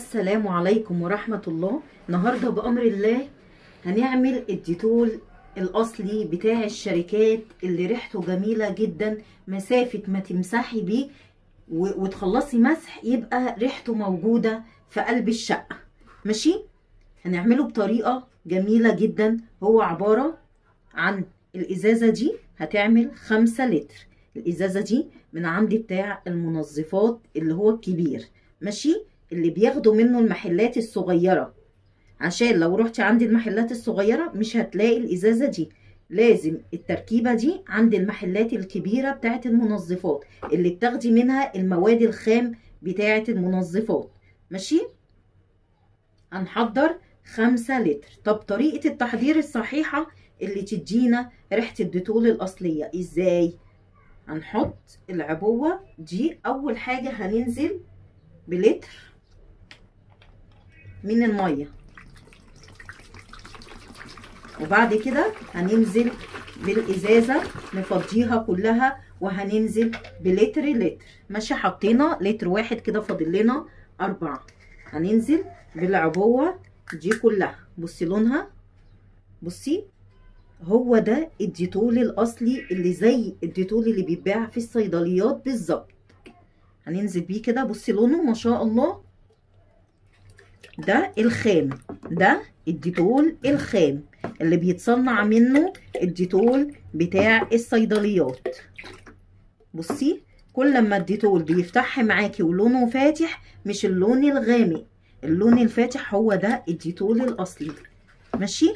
السلام عليكم ورحمة الله النهاردة بأمر الله هنعمل الديتول الأصلي بتاع الشركات اللي ريحته جميلة جدا مسافة ما تمسحي بيه و- وتخلصي مسح يبقى ريحته موجودة في قلب الشقة ماشي هنعمله بطريقة جميلة جدا هو عبارة عن الإزازة دي هتعمل خمسة لتر الإزازة دي من عندي بتاع المنظفات اللي هو الكبير ماشي اللي بياخدوا منه المحلات الصغيرة عشان لو رحتي عند المحلات الصغيرة مش هتلاقي الإزازة دي لازم التركيبة دي عند المحلات الكبيرة بتاعت المنظفات اللي بتاخدي منها المواد الخام بتاعت المنظفات ماشي هنحضر خمسة لتر طب طريقة التحضير الصحيحة اللي تدينا ريحة الديتول الأصلية ازاي هنحط العبوة دي أول حاجة هننزل بلتر من المية وبعد كده هننزل بالإزازة نفضيها كلها وهننزل بلتر لتر ماشي حطينا لتر واحد كده فاضل لنا أربعة هننزل بالعبوة دي كلها بصي لونها بصي هو ده الديتول الأصلي اللي زي الديتول اللي بيتباع في الصيدليات بالظبط هننزل بيه كده بصي لونه ما شاء الله ده الخام ده الديتول الخام اللي بيتصنع منه الديتول بتاع الصيدليات بصي كل ما الديتول بيفتح معاكي ولونه فاتح مش اللون الغامق اللون الفاتح هو ده الديتول الاصلي ماشي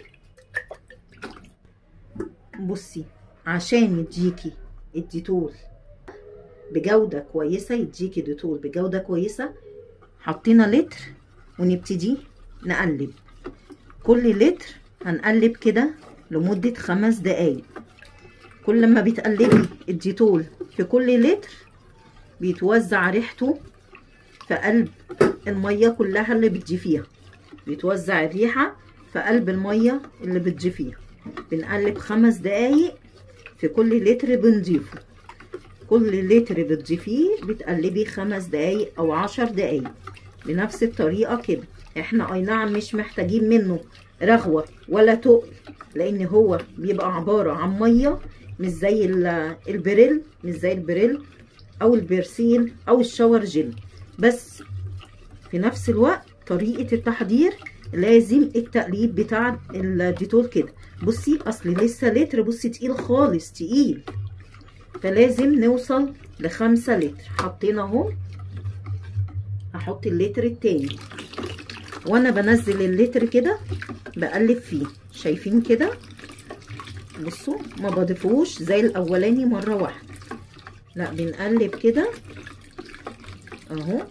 بصي عشان يديكي الديتول بجودة كويسة يديكي ديتول بجودة كويسة حطينا لتر ونبتدي نقلب كل لتر هنقلب كده لمدة خمس دقايق كل ما بتقلبي الديتول في كل لتر بيتوزع ريحته في قلب المية كلها اللي بتضيفيها بيتوزع الريحة في قلب المية اللي بتضيفيها بنقلب خمس دقايق في كل لتر بنضيفه كل لتر بتضيفيه بتقلبي خمس دقايق او عشر دقايق بنفس الطريقة كده احنا اي نعم مش محتاجين منه رغوة ولا تقل لان هو بيبقى عبارة عن مية مش زي البريل مش زي البريل او البرسيل او الشاور جل بس في نفس الوقت طريقة التحضير لازم التقليب بتاع الديتول كده بصي اصل لسه لتر بصي تقيل خالص تقيل فلازم نوصل لخمسة لتر حطينا اهو هحط اللتر التاني وانا بنزل اللتر كده بقلب فيه شايفين كده بصوا ما بضيفوش زي الاولاني مره واحده لا بنقلب كده اهو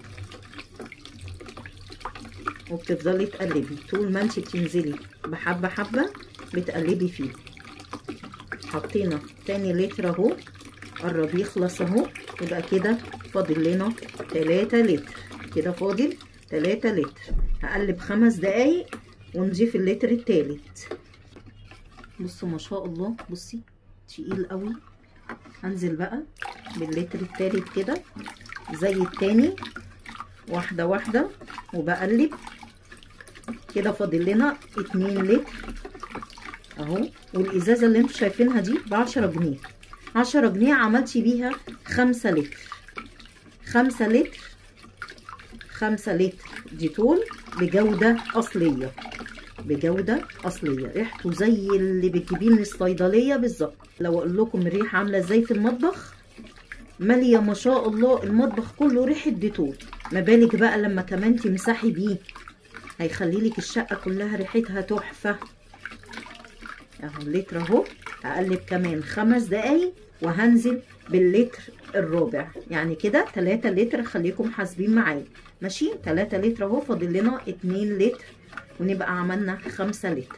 وبتفضلي تقلبي طول ما انت بتنزلي بحبه حبه بتقلبي فيه حطينا تاني لتر اهو قرب يخلص اهو يبقى كده فاضل لنا تلاتة لتر كده فاضل تلاتة لتر هقلب خمس دقايق ونضيف اللتر التالت بصوا ما شاء الله بصي تقيل قوي هنزل بقى باللتر التالت كده زي التاني واحدة واحدة وبقلب كده فاضل لنا اتنين لتر اهو والازازة اللي انتوا شايفينها دي بعشرة جنيه عشرة جنيه عملتي بيها خمسة لتر خمسة لتر خمسة لتر ديتول بجودة أصلية بجودة أصلية ريحته زي اللي بتجيبيه من الصيدلية بالظبط لو أقول لكم الريحة عاملة ازاي في المطبخ مالية ما شاء الله المطبخ كله ريحة ديتول ما بالك بقى لما كمان تمسحي بيه هيخلي لك الشقة كلها ريحتها تحفة اهو اللتر اهو هقلب كمان خمس دقايق وهنزل باللتر الرابع يعني كده تلاتة لتر خليكم حاسبين معايا ماشي تلاتة لتر اهو فاضل لنا اتنين لتر ونبقى عملنا خمسة لتر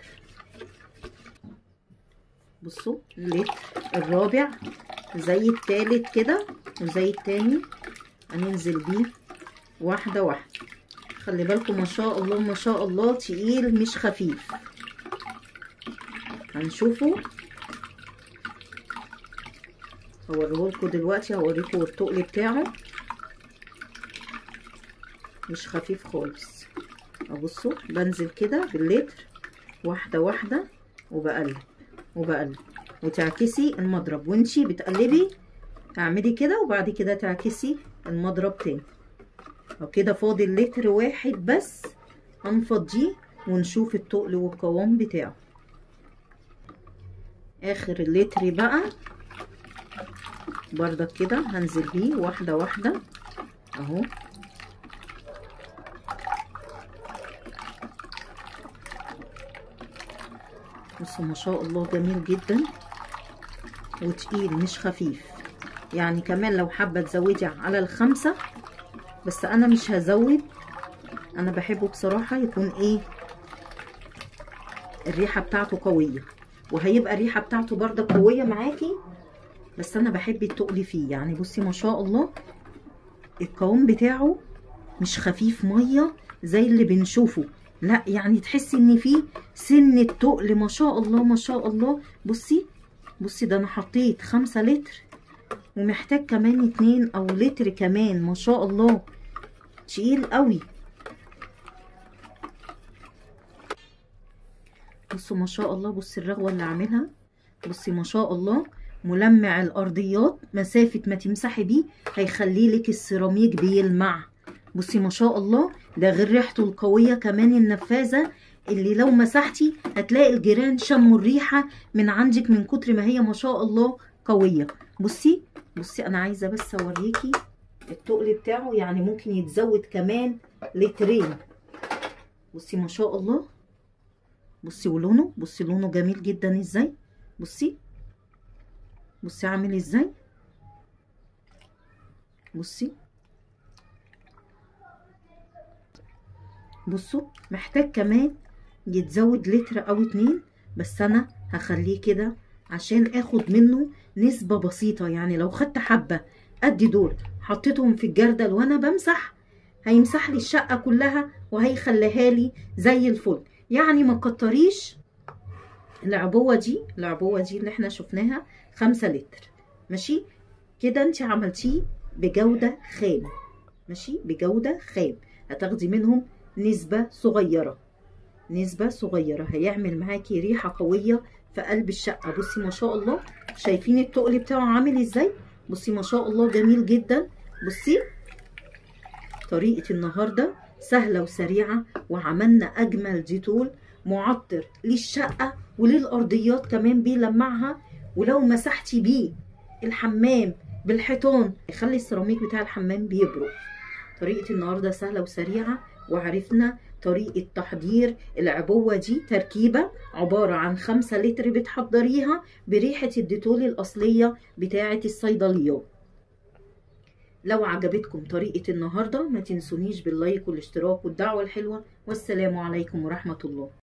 بصوا اللتر الرابع زي التالت كده وزي التاني هننزل بيه واحدة واحدة خلي بالكم ما شاء الله ما شاء الله تقيل مش خفيف هنشوفه هوريهولكوا دلوقتي هوريكوا التقل بتاعه مش خفيف خالص ابصوا بنزل كده باللتر واحده واحده وبقلب وبقلب وتعكسي المضرب وانتي بتقلبي اعملي كده وبعد كده تعكسي المضرب تاني وكده فاضل لتر واحد بس هنفضيه ونشوف التقل والقوام بتاعه اخر اللتر بقى بردك كده هنزل بيه واحدة واحدة اهو بصوا ما شاء الله جميل جدا وتقيل مش خفيف يعني كمان لو حابة تزودي على الخمسة بس انا مش هزود انا بحبه بصراحة يكون ايه الريحة بتاعته قوية وهيبقى الريحة بتاعته برضه قوية معاكي بس انا بحب التقل فيه يعني بصي ما شاء الله القوام بتاعه مش خفيف مية زي اللي بنشوفه لا يعني تحسي ان فيه سن التقل ما شاء الله ما شاء الله بصي بصي ده انا حطيت خمسة لتر ومحتاج كمان اتنين او لتر كمان ما شاء الله تقيل قوي بصوا ما شاء الله بصي الرغوه اللي عاملها بصي ما شاء الله ملمع الارضيات مسافه ما تمسحي بيه هيخلي لك السيراميك بيلمع بصي ما شاء الله ده غير ريحته القويه كمان النفاذه اللي لو مسحتي هتلاقي الجيران شموا الريحه من عندك من كتر ما هي ما شاء الله قويه بصي بصي انا عايزه بس اوريكي التقل بتاعه يعني ممكن يتزود كمان لترين بصي ما شاء الله بصي ولونه بصي لونه جميل جدا ازاي بصي بصي عامل ازاي بصي بصوا محتاج كمان يتزود لتر او اتنين بس انا هخليه كده عشان اخد منه نسبة بسيطة يعني لو خدت حبة قد دول حطيتهم في الجردل وانا بمسح هيمسح لي الشقة كلها وهيخليها لي زي الفل يعني ما تكتريش العبوة دي العبوة دي اللي احنا شفناها خمسة لتر ماشي كده انت عملتيه بجودة خام ماشي بجودة خام هتاخدي منهم نسبة صغيرة نسبة صغيرة هيعمل معاكي ريحة قوية في قلب الشقة بصي ما شاء الله شايفين التقل بتاعه عامل ازاي بصي ما شاء الله جميل جدا بصي طريقة النهاردة سهلة وسريعة وعملنا أجمل ديتول معطر للشقة وللأرضيات كمان بيلمعها ولو مسحتي بيه الحمام بالحيطان يخلي السيراميك بتاع الحمام بيبرق طريقة النهاردة سهلة وسريعة وعرفنا طريقة تحضير العبوة دي تركيبة عبارة عن خمسة لتر بتحضريها بريحة الديتول الأصلية بتاعة الصيدليات لو عجبتكم طريقة النهاردة ما تنسونيش باللايك والاشتراك والدعوة الحلوة والسلام عليكم ورحمة الله